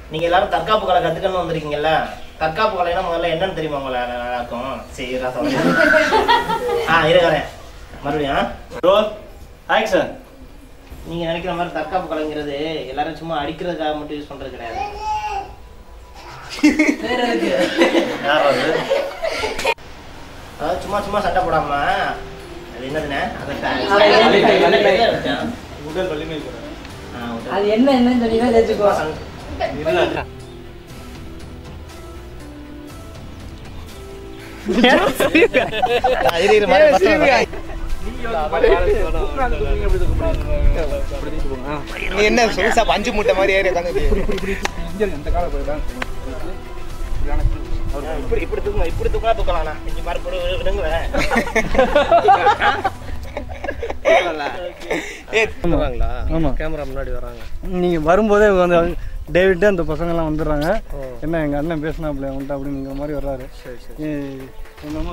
நீங்க எல்லாரும் தற்காப்பு கலை கத்துக்கணும் வந்திருக்கீங்கல்ல தற்காப்பு கலைனா முதல்ல என்னன்னு தெரியுமா உங்களை எல்லாருக்கும் சரி நான் சொல்றேன் ஆ இருக்கிறேன் மறுபடியும் ரோல் ஆக்ஷன் நீங்க நினைக்கிற மாதிரி தற்காப்பு கலைங்கிறது எல்லாரும் சும்மா அடிக்கிறதுக்காக மட்டும் யூஸ் பண்றது கிடையாது யார் அது அதாவது சும்மா சும்மா சட்டை போடாம அது என்னதுண்ணே அதை வலிமை, வலிமை. உடல் வலிமை கூட ஆ, விட்டு. அது என்ன என்னன்னு சொன்னீங்கன்னா தெரிஞ்சுக்கோ சும்மா சண்டை- ஆ, இரு, இரு, மறுபடியும் first ல வரேன். நீ என்ன சொலுசா பஞ்சு மூட்டை மாதிரி ஏறி உட்காந்து இப்படி இப்படி தூக்கணும் இப்படி தூக்கலாம் தூக்கலாம்ண்ணா இங்க பாரு போடு விடுங்களேன் ஆமா கேமரா முன்னாடி வராங்க நீங்க வரும்போதே வந்து டேவிட் அந்த பசங்க எல்லாம் வந்துடுறாங்க என்ன எங்க அண்ணன் பேசினாப்ல உன்ட்ட அப்படிங்கிற மாதிரி வர்றாரு ஏய், உங்க அம்மா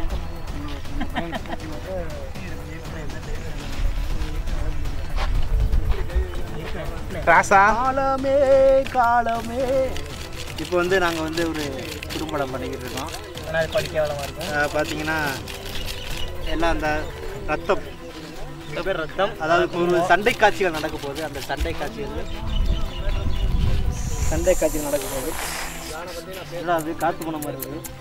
ராசா காலமே காலமே இப்போ வந்து நாங்கள் வந்து ஒரு குறும்படம் பண்ணிக்கிட்டு இருக்கோம் ஆனா அது படிக்க வேலை இருக்கும் அஹ் பார்த்தீங்கன்னா எல்லாம் அந்த ரத்தம் பேர் ரத்தம் அதாவது இப்போ ஒரு சண்டை காட்சிகள் நடக்க போகுது அந்த சண்டை காட்சிகள் சண்டை காட்சிகள் நடக்க போகுது எல்லாம் அது காத்து போன மாதிரி இருக்குது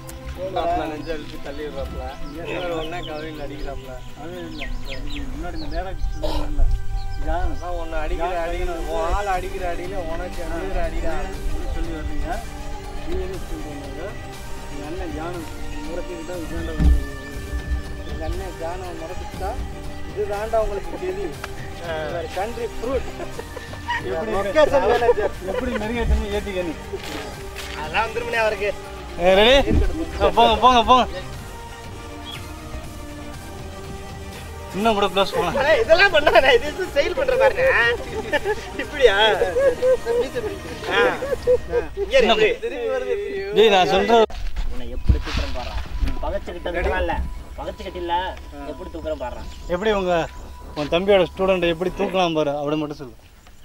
முன்னாடி இந்த டேரக்ட் ஒன்னு அடிக்கிற அடிக்கிற ஆள் அடிக்கிற அடியில உனக்கு அடிக்கிற அடிக்கிற சொல்லி வர்றீங்க நீங்களே சொல்றாங்க எங்க அண்ணன் ஜானு முறைக்கிட்ட விஜயாண்ட எங்கள் அண்ணன் ஜான மறந்துட்டா இது தாண்டா உங்களுக்கு தெரியும் கண்ட்ரி ஃப்ரூட் எப்படி லொக்கேஷன் மேனேஜர் எப்படி மெருகேற்றணும் ஏத்திக்க நீ அதெல்லாம் வந்துருமனே அவருக்கு ரெடி போங்க போங்க போங்க இன்னும் கூட ப்ளஸ் போகலாம் அண்ணே, இதெல்லாம் பண்ணானே இது செயல் பண்ற பாருங்க இப்படியா ஆ. இங்க இரு, இரு. டேய் நான் சொல்றேன் உன்னை எப்படி தூக்குறேன் பாடுறான் பகச்சுக்கிட்டதுலாம் இல்ல பகச்சுக்கிட்டு இல்ல எப்படி தூக்குறேன் பாடுறான் எப்படி உங்க உன் தம்பியோட ஸ்டூடெண்ட் எப்படி தூக்கலாம் பாரு அப்படி மட்டும் சொல்லு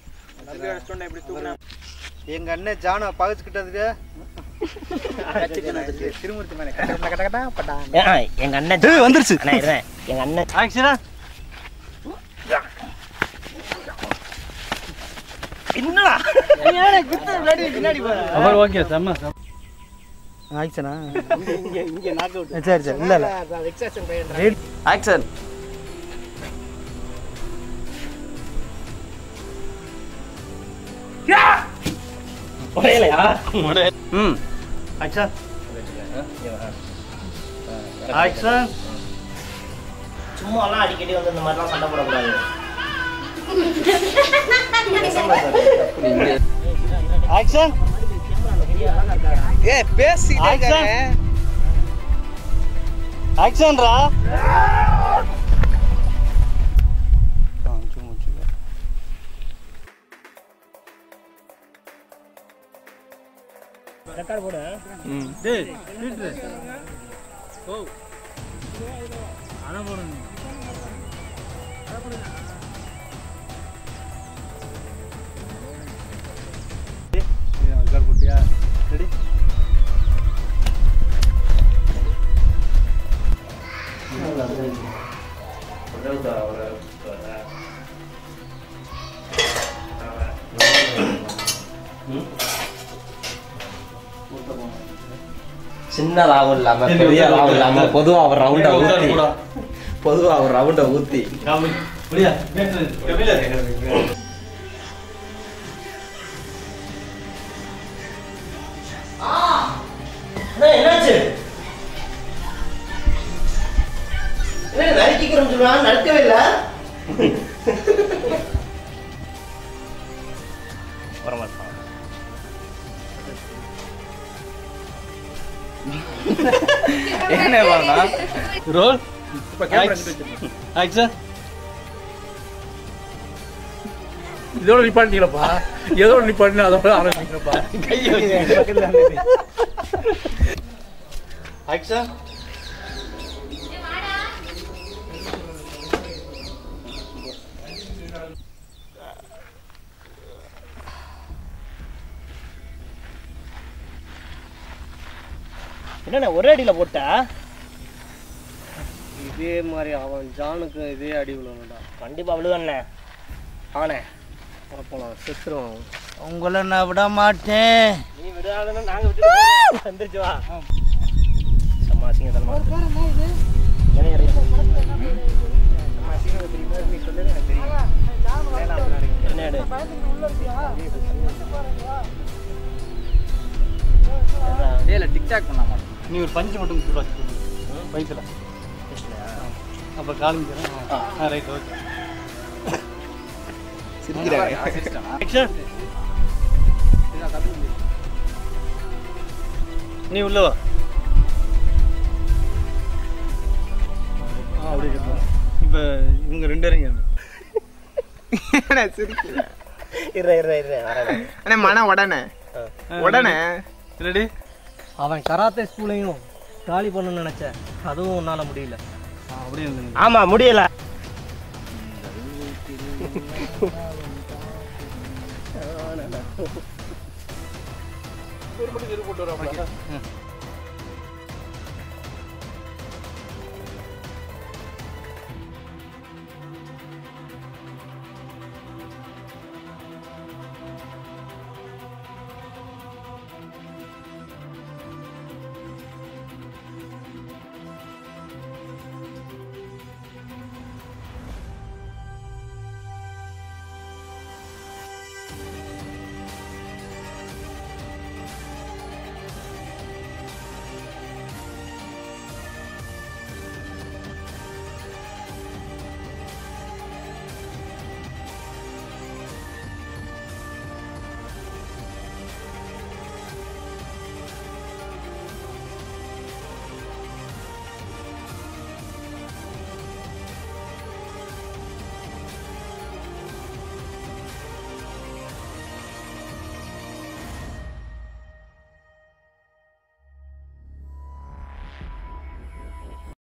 எங்க அண்ணன் ஜான பகச்சுக்கிட்டதுக்கு திருமூர்த்தி மேலே கட்ட கட்ட கட்டா பட்டா எங்க அண்ணன் டேய் வந்துருச்சு அண்ணா இருறேன் எங்க அண்ணன் ஆக்சுவலா என்னடா பின்னாடி அப்புறம் ஓகே செம்ம ஆயிடுச்சனா இங்க இங்க நாக் அவுட் சரி சரி இல்ல இல்ல எக்ஸாக்ஷன் பையன் ஆக்ஷன் ஒரேலையா ம் ஆக்ஷன் ஆக்ஷன் சும்மா எல்லாம் அடிக்கடி வந்து இந்த மாதிரிலாம் சண்டை போடக்கூடாது ஆக்ஷன் ஏ பேசிட்டே Action. இருக்காங்க ஆக்ஷன்ரா ரெக்கார்ட் போடு டேய் வீட்டு ஓ அதான் போடுங்க போட்டியா ரெடி சின்ன ராவும் இல்லாம பெரிய ராவும் இல்லாம பொதுவா அவர் ரவுண்டா ஊத்தி பொதுவா அவர் ரவுண்டா ஊத்தி அண்ணா, என்னாச்சு என்ன நறுக்கிக்கிறோம் சொல்லுவாங்க நறுக்கவே இல்ல வரமாட்டான் என்ன பண்ணா ரோல் ஆக்ஷன் இதோட நிப்பாட்டிங்களப்பா ஏதோ நிப்பாட்டினா அதோட ஆரம்பிக்கிறப்பா ஆக்ஷன் என்னண்ணே ஒரே அடியில் போட்டா இதே மாதிரி அவன் ஜானுக்கு இதே அடி விழுணும்டா கண்டிப்பாக விழுவண்ணே அவனே பார்ப்போம் செத்துருவான் உங்களை நான் விட மாட்டேன் நீ விடாதுன்னு நாங்கள் விட்டு வந்துருச்சு வா சும்மா அசிங்க தரமா என்ன இறையா? சும்மா அசிங்க தெரியுமா நீ சொல்லுங்க எனக்கு தெரியும் என்ன எடு? டேல டிக்டாக் பண்ணாமா நீ ஒரு பஞ்சு மட்டும் கொடுத்து வயிற்றுல அப்புறம் காலிஞ்சிடும் ஆ ரைட் ஓகே நீ உள்ள வா ஆ அப்படியே கட்டலாம் இப்போ இவங்க ரெண்டு பேரும் இங்க இருடா, இருடா, இருடா, வரேன். மன உடனே உடனே ரெடி அவன் கராத்தே ஸ்கூலையும் காலி பண்ணணும்னு நினைச்சேன் அதுவும் உன்னால முடியல ஆ அப்படியே இருந்துங்க ஆமா முடியல ஒரு மணிக்கு இது போட்டு வரோம்